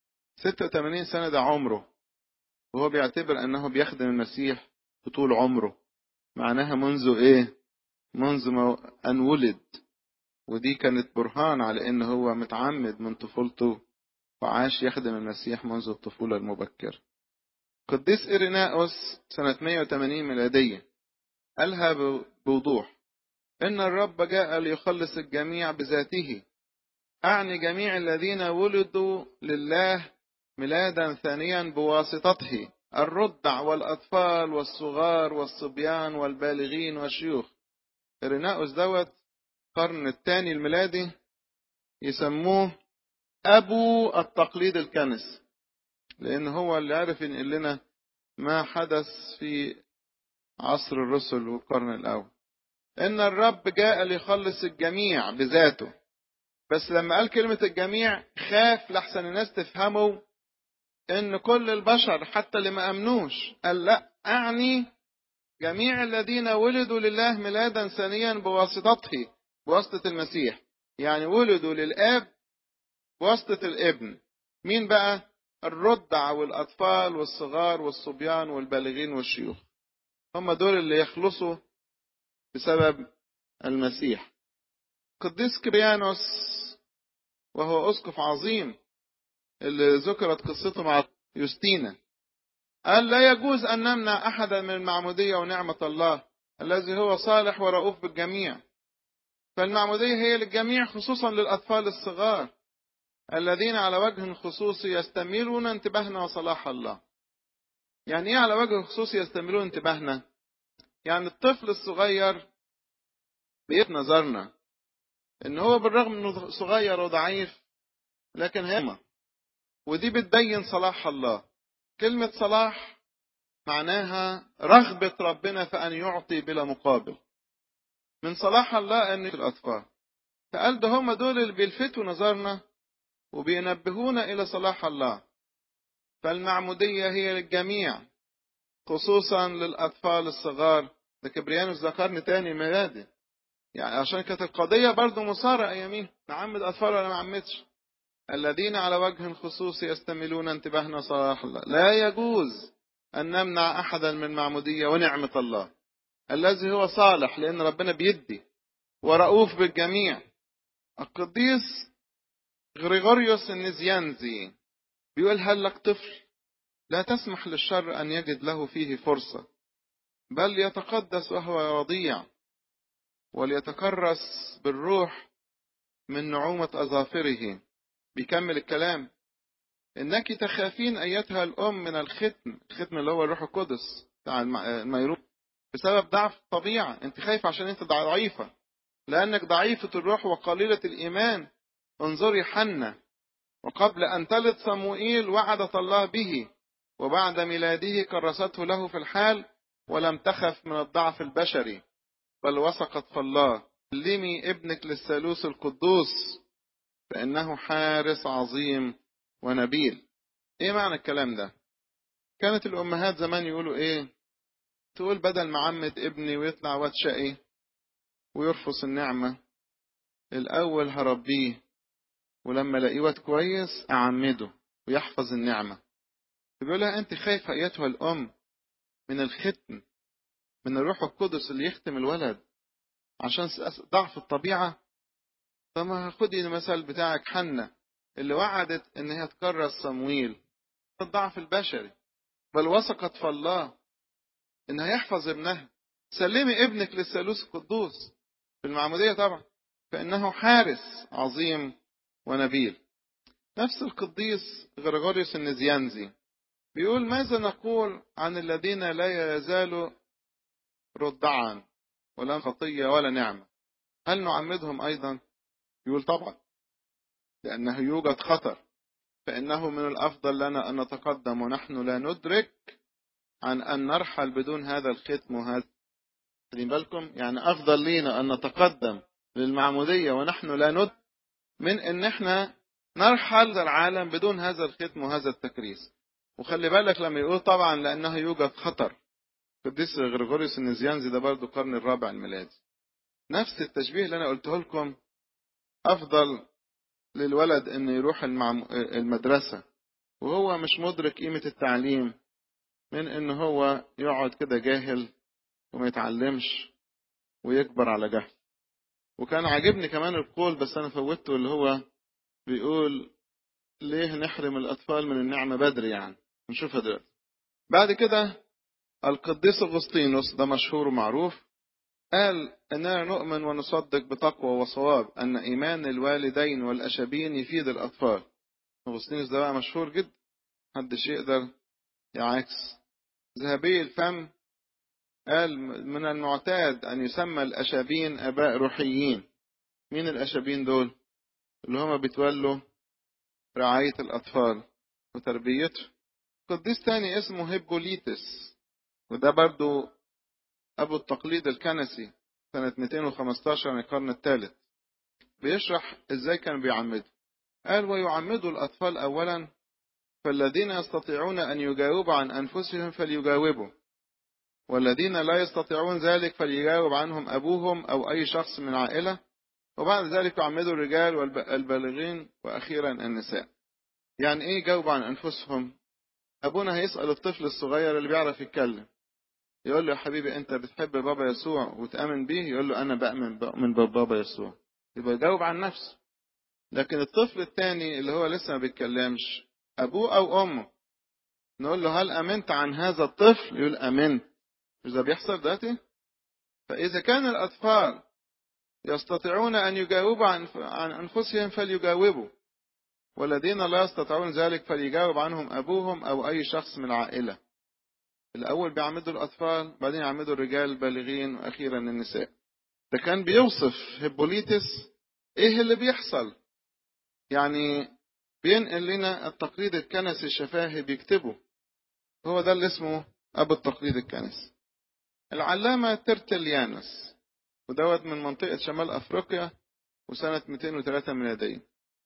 86 سنه ده عمره وهو بيعتبر انه بيخدم المسيح طول عمره معناها منذ ايه منذ ما ان ولد ودي كانت برهان على ان هو متعمد من طفولته وعاش يخدم المسيح منذ الطفولة المبكرة قديس إيريناوس سنة 180 ميلادية قالها بوضوح إن الرب جاء ليخلص الجميع بذاته أعني جميع الذين ولدوا لله ميلادا ثانيا بواسطته الرضع والأطفال والصغار والصبيان والبالغين والشيوخ إيريناوس دوت القرن الثاني الميلادي يسموه أبو التقليد الكنسي لأن هو اللي عرف ينقل لنا ما حدث في عصر الرسل والقرن الأول إن الرب جاء ليخلص الجميع بذاته بس لما قال كلمة الجميع خاف لحسن الناس تفهموا إن كل البشر حتى اللي ما أمنوش قال لا أعني جميع الذين ولدوا لله ميلادا ثانيا بواسطته بواسطة المسيح يعني ولدوا للآب بواسطة الابن مين بقى الرضع والأطفال والصغار والصبيان والبالغين والشيوخ هم دول اللي يخلصوا بسبب المسيح قديس كريانوس وهو أسقف عظيم اللي ذكرت قصته مع يوستينا قال لا يجوز أن نمنع أحدا من المعمودية ونعمة الله الذي هو صالح ورؤوف بالجميع فالمعمودية هي للجميع خصوصا للأطفال الصغار الذين على وجه خصوصي يستميلون انتباهنا وصلاح الله يعني ايه على وجه خصوصي يستميلون انتباهنا يعني الطفل الصغير بيت نظرنا ان هو بالرغم انه صغير وضعيف لكن هيما ودي بتبين صلاح الله كلمة صلاح معناها رغبة ربنا في أن يعطي بلا مقابل من صلاح الله أن الأطفال فقال ده هم دول اللي بيلفتوا نظرنا وبينبهونا إلى صلاح الله فالمعمودية هي للجميع خصوصا للأطفال الصغار ده كبريانوس ذكرني تاني ميلادي يعني عشان كانت القضية برضه مصارة أيامين نعمد أطفال ولا ما عمدش الذين على وجه خصوصي يستملون انتباهنا صلاح الله لا يجوز أن نمنع أحدا من معمودية ونعمة الله الذي هو صالح لأن ربنا بيدي ورؤوف بالجميع القديس غريغوريوس النزيانزي بيقول هل لك طفل لا تسمح للشر أن يجد له فيه فرصة بل يتقدس وهو رضيع وليتكرس بالروح من نعومة أظافره بيكمل الكلام إنك تخافين أيتها الأم من الختم الختم اللي هو الروح القدس بتاع الميرون بسبب ضعف الطبيعة أنت خايفة عشان أنت ضعيفة لأنك ضعيفة الروح وقليلة الإيمان انظري حنة وقبل أن تلد صموئيل وعدت الله به وبعد ميلاده كرسته له في الحال ولم تخف من الضعف البشري بل وثقت في الله علمي ابنك للثالوث القدوس فإنه حارس عظيم ونبيل ايه معنى الكلام ده كانت الأمهات زمان يقولوا ايه تقول بدل ما عمد ابني ويطلع واد شقي ويرفض النعمة الأول هربيه ولما الاقيه واد كويس أعمده ويحفظ النعمة بيقول لها أنت خايفة أيتها الأم من الختم من الروح القدس اللي يختم الولد عشان ضعف الطبيعة فما خدي المثل بتاعك حنة اللي وعدت ان هي تكرس صمويل الضعف البشري بل وثقت في الله ان هيحفظ ابنها سلمي ابنك للثالوث القدوس في المعمودية طبعا فإنه حارس عظيم ونبيل نفس القديس غريغوريوس النزيانزي بيقول ماذا نقول عن الذين لا يزالوا رضعا ولا خطية ولا نعمة هل نعمدهم أيضا يقول طبعا لأنه يوجد خطر فإنه من الأفضل لنا أن نتقدم ونحن لا ندرك عن أن نرحل بدون هذا الختم وهذا خدين بالكم يعني أفضل لينا أن نتقدم للمعمودية ونحن لا ندرك من أن احنا نرحل العالم بدون هذا الختم وهذا التكريس وخلي بالك لما يقول طبعا لأنه يوجد خطر قديس غريغوريوس النزيانزي ده برضه القرن الرابع الميلادي نفس التشبيه اللي أنا قلته لكم أفضل للولد إنه يروح المدرسة وهو مش مدرك قيمة التعليم من إن هو يقعد كده جاهل وما يتعلمش ويكبر على جهل وكان عاجبني كمان القول بس أنا فوتته اللي هو بيقول ليه نحرم الأطفال من النعمة بدري يعني نشوفها دلوقتي بعد كده القديس أغسطينوس ده مشهور ومعروف قال أننا نؤمن ونصدق بتقوى وصواب أن إيمان الوالدين والأشابين يفيد الأطفال أغسطينوس ده بقى مشهور جدا محدش يقدر يعكس ذهبي الفم قال من المعتاد أن يسمى الأشابين أباء روحيين مين الأشابين دول اللي هما بيتولوا رعاية الأطفال وتربيته قديس تاني اسمه هيبوليتس وده برضو أبو التقليد الكنسي سنة 215 من القرن الثالث بيشرح إزاي كان بيعمدوا قال ويعمدوا الأطفال أولا فالذين يستطيعون أن يجاوبوا عن أنفسهم فليجاوبوا والذين لا يستطيعون ذلك فليجاوب عنهم أبوهم أو أي شخص من عائلة وبعد ذلك يعمدوا الرجال والبالغين وأخيرا النساء يعني إيه يجاوب عن أنفسهم أبونا هيسأل الطفل الصغير اللي بيعرف يتكلم يقول له يا حبيبي أنت بتحب بابا يسوع وتآمن بيه يقول له أنا بأمن بأمن ببابا يسوع يبقى يجاوب عن نفسه لكن الطفل الثاني اللي هو لسه ما بيتكلمش أبوه أو أمه نقول له هل أمنت عن هذا الطفل يقول أمنت مش ده بيحصل دلوقتي فإذا كان الأطفال يستطيعون أن يجاوبوا عن عن أنفسهم فليجاوبوا والذين لا يستطيعون ذلك فليجاوب عنهم أبوهم أو أي شخص من العائلة الأول بيعمدوا الأطفال بعدين يعمدوا الرجال البالغين وأخيرا النساء ده كان بيوصف هيبوليتس إيه اللي بيحصل يعني بينقل لنا التقليد الكنسي الشفاهي بيكتبه هو ده اللي اسمه أبو التقليد الكنسي العلامة ترتليانوس ودوت من منطقة شمال أفريقيا وسنة 203 ميلادية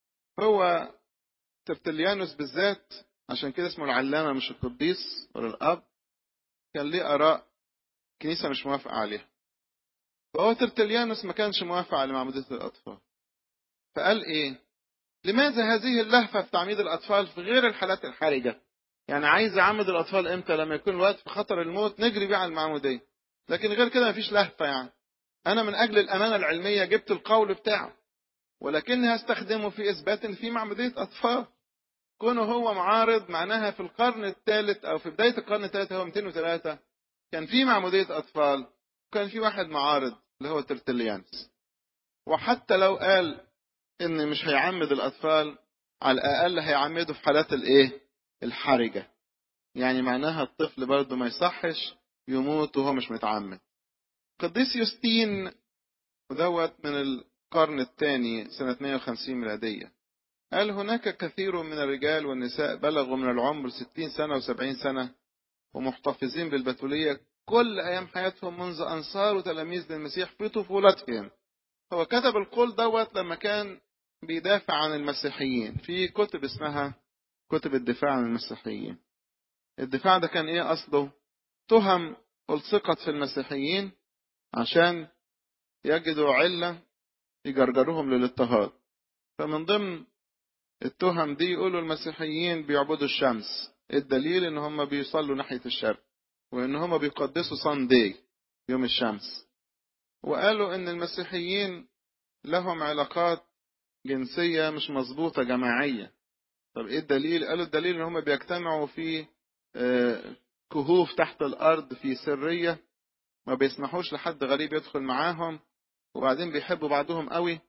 هو ترتليانوس بالذات عشان كده اسمه العلامة مش القديس ولا الأب كان ليه آراء كنيسة مش موافقة عليها فهو ترتليانوس ما كانش موافق على معمودية الأطفال فقال إيه لماذا هذه اللهفة في تعميد الأطفال في غير الحالات الحرجة يعني عايز أعمد الأطفال إمتى لما يكون الوقت في خطر الموت نجري بيه على المعمودية لكن غير كده مفيش لهفة يعني أنا من أجل الأمانة العلمية جبت القول بتاعه ولكني هستخدمه في إثبات إن في معمودية أطفال كونه هو معارض معناها في القرن الثالث أو في بداية القرن الثالث هو 203 كان في معمودية أطفال وكان في واحد معارض اللي هو ترتليانس وحتى لو قال إن مش هيعمد الأطفال على الأقل هيعمده في حالات الإيه؟ الحرجة يعني معناها الطفل برضه ما يصحش يموت وهو مش متعمد قديس يوستين ودوت من القرن الثاني سنة 150 ميلادية قال هناك كثير من الرجال والنساء بلغوا من العمر 60 سنة و70 سنة ومحتفظين بالبتولية كل أيام حياتهم منذ أن صاروا تلاميذ للمسيح في طفولتهم هو كتب القول دوت لما كان بيدافع عن المسيحيين في كتب اسمها كتب الدفاع عن المسيحيين الدفاع ده كان ايه اصله تهم ألصقت في المسيحيين عشان يجدوا علة يجرجروهم للاضطهاد فمن ضمن التهم دي يقولوا المسيحيين بيعبدوا الشمس الدليل ان هم بيصلوا ناحية الشرق وان هم بيقدسوا ساندي يوم الشمس وقالوا ان المسيحيين لهم علاقات جنسية مش مظبوطة جماعية طب ايه الدليل قالوا الدليل ان هم بيجتمعوا في كهوف تحت الارض في سرية ما بيسمحوش لحد غريب يدخل معاهم وبعدين بيحبوا بعضهم قوي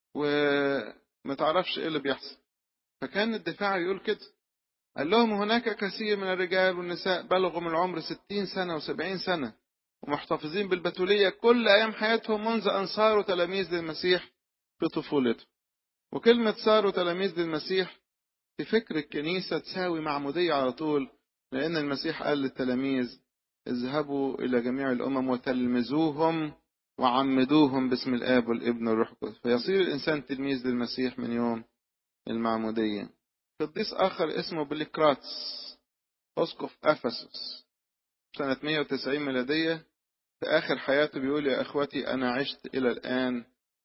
وما تعرفش ايه اللي بيحصل فكان الدفاع يقول كده قال لهم هناك كثير من الرجال والنساء بلغوا من العمر ستين سنة وسبعين سنة ومحتفظين بالبتولية كل أيام حياتهم منذ أن صاروا تلاميذ للمسيح في طفولتهم وكلمة صاروا تلاميذ للمسيح في فكر الكنيسة تساوي معمودية على طول لأن المسيح قال للتلاميذ اذهبوا إلى جميع الأمم وتلمذوهم وعمدوهم باسم الآب والابن والروح القدس فيصير الإنسان تلميذ للمسيح من يوم المعمودية قديس آخر اسمه بليكراتس أسقف أفسس سنة 190 ميلادية في آخر حياته بيقول يا إخوتي أنا عشت إلى الآن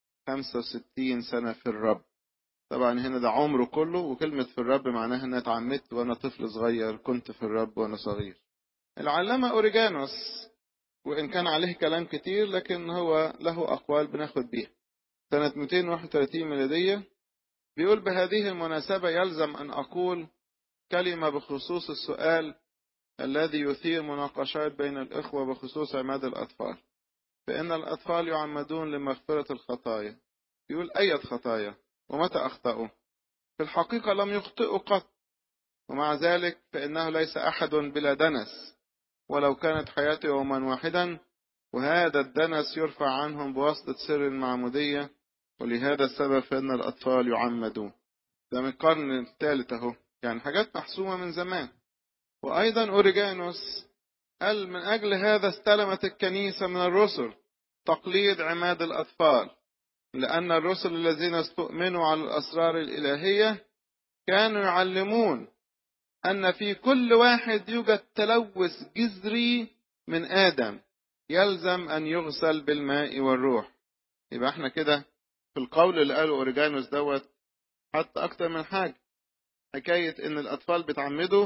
65 سنة في الرب طبعا هنا ده عمره كله وكلمة في الرب معناها أنا اتعمدت وأنا طفل صغير كنت في الرب وأنا صغير العلامة أوريجانوس وإن كان عليه كلام كتير لكن هو له أقوال بناخد بيها سنة 231 ميلادية بيقول بهذه المناسبة يلزم أن أقول كلمة بخصوص السؤال الذي يثير مناقشات بين الإخوة بخصوص عماد الأطفال فإن الأطفال يعمدون لمغفرة الخطايا يقول أية خطايا ومتى أخطأوا في الحقيقة لم يخطئوا قط ومع ذلك فإنه ليس أحد بلا دنس ولو كانت حياته يوما واحدا وهذا الدنس يرفع عنهم بواسطة سر المعمودية ولهذا السبب فإن الأطفال يعمدون ده من القرن الثالث أهو يعني حاجات محسومة من زمان وأيضا أوريجانوس قال من أجل هذا استلمت الكنيسة من الرسل تقليد عماد الأطفال لأن الرسل الذين استؤمنوا على الأسرار الإلهية كانوا يعلمون أن في كل واحد يوجد تلوث جذري من آدم يلزم أن يغسل بالماء والروح يبقى احنا كده في القول اللي قاله أوريجانوس دوت حتى أكتر من حاجة حكاية إن الأطفال بتعمدوا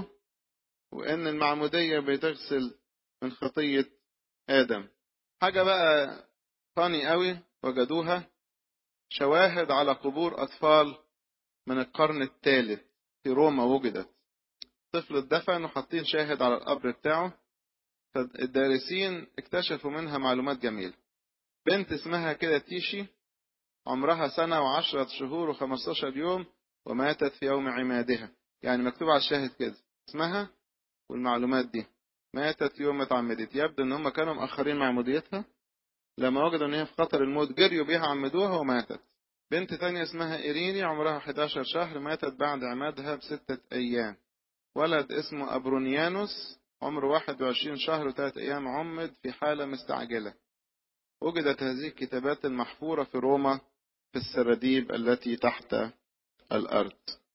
وإن المعمودية بتغسل من خطية آدم حاجة بقى فاني قوي وجدوها شواهد على قبور أطفال من القرن الثالث في روما وجدت طفل اتدفن وحاطين شاهد على القبر بتاعه فالدارسين اكتشفوا منها معلومات جميلة بنت اسمها كده تيشي عمرها سنة وعشرة شهور وخمستاشر يوم وماتت في يوم عمادها يعني مكتوب على الشاهد كده اسمها والمعلومات دي ماتت يوم ما اتعمدت يبدو ان هم كانوا مأخرين معموديتها لما وجدوا ان هي في خطر الموت جريوا بيها عمدوها وماتت بنت تانية اسمها إيريني عمرها 11 شهر ماتت بعد عمادها بستة أيام ولد اسمه أبرونيانوس عمره 21 شهر وثلاث أيام عمد في حالة مستعجلة وجدت هذه الكتابات المحفورة في روما في السراديب التي تحت الأرض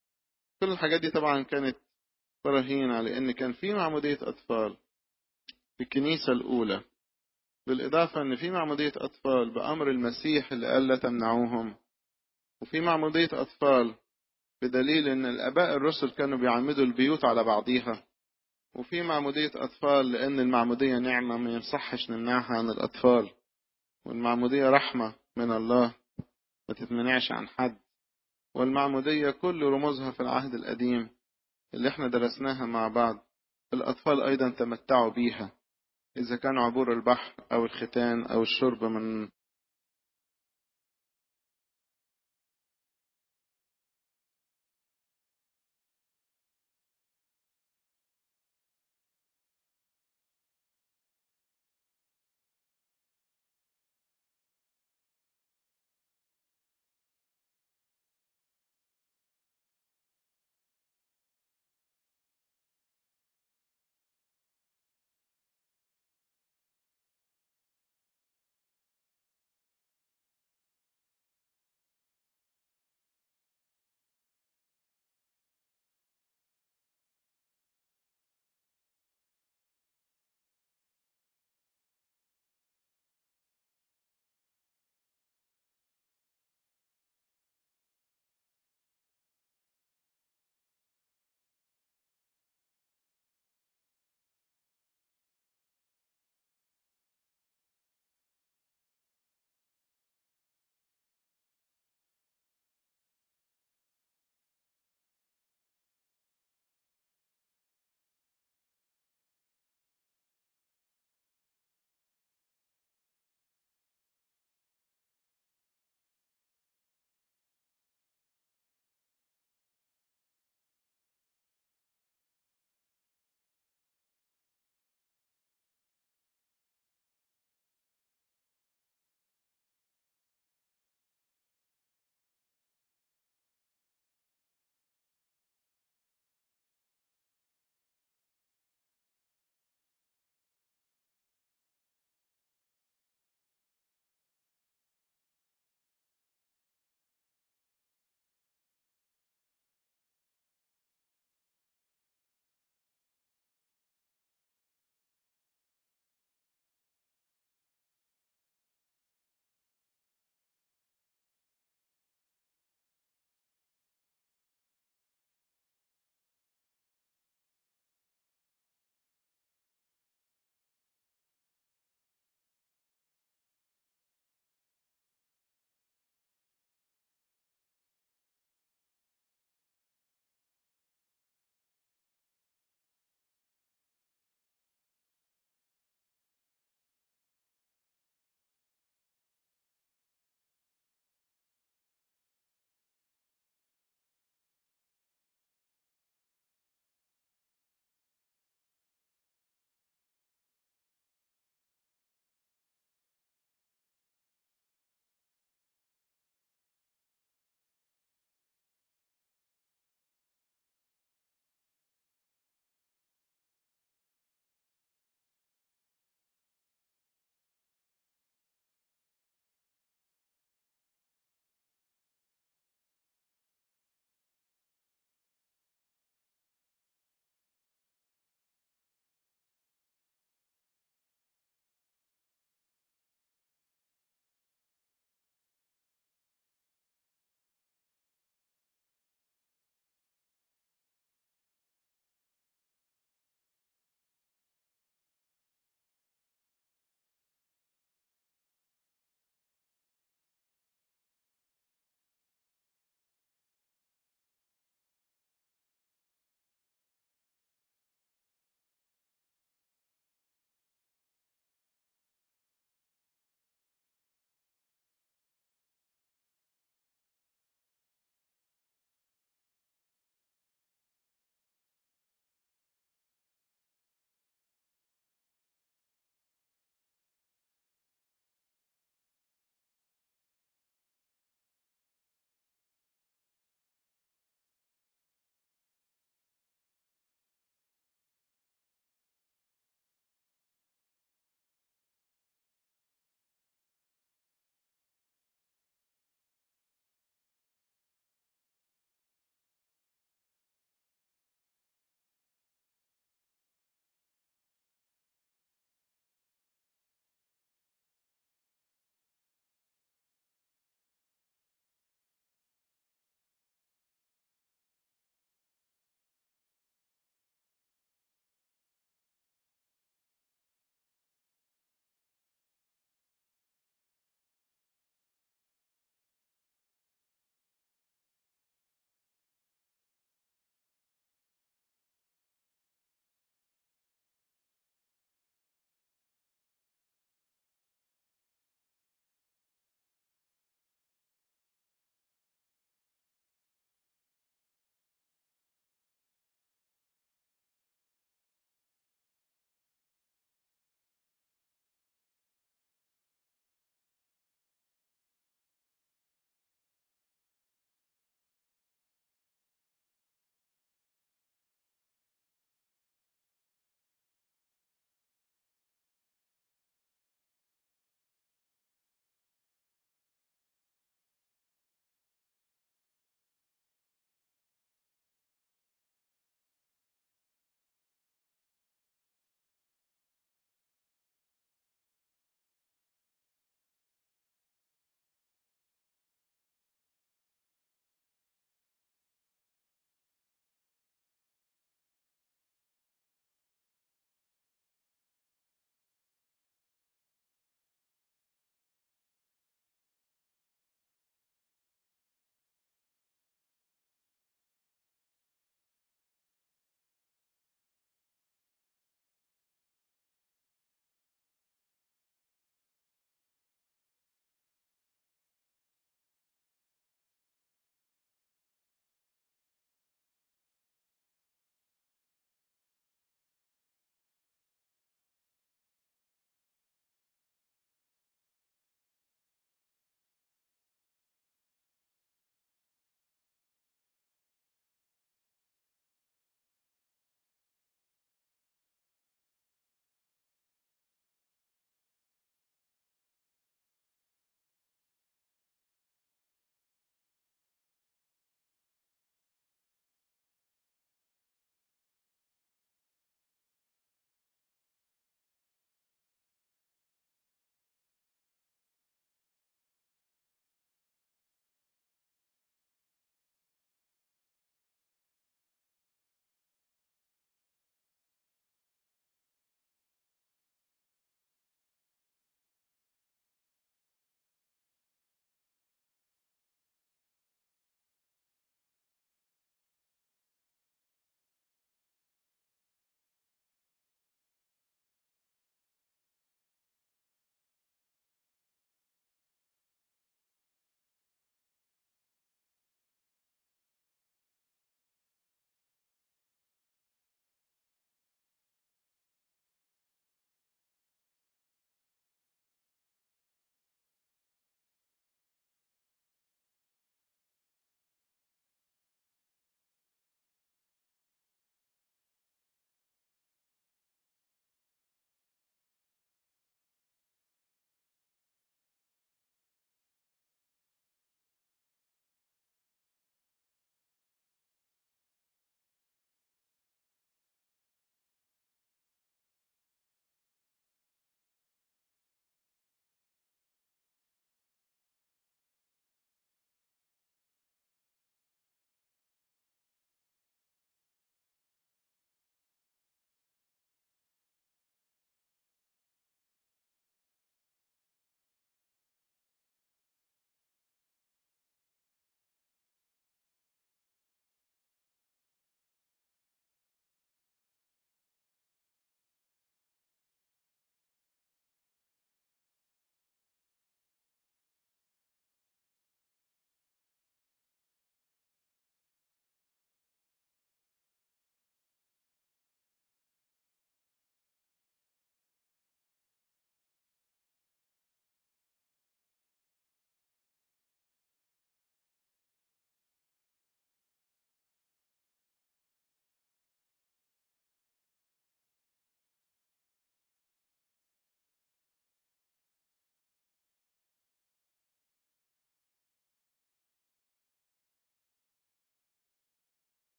كل الحاجات دي طبعا كانت براهين على أن كان في معمودية أطفال في الكنيسة الأولى بالإضافة أن في معمودية أطفال بأمر المسيح اللي قال لا تمنعوهم وفي معمودية أطفال بدليل أن الآباء الرسل كانوا بيعمدوا البيوت على بعضيها وفي معمودية أطفال لأن المعمودية نعمة ما ينصحش نمنعها عن الأطفال والمعمودية رحمة من الله ما تتمنعش عن حد والمعمودية كل رموزها في العهد القديم اللي احنا درسناها مع بعض الأطفال أيضا تمتعوا بيها إذا كان عبور البحر أو الختان أو الشرب من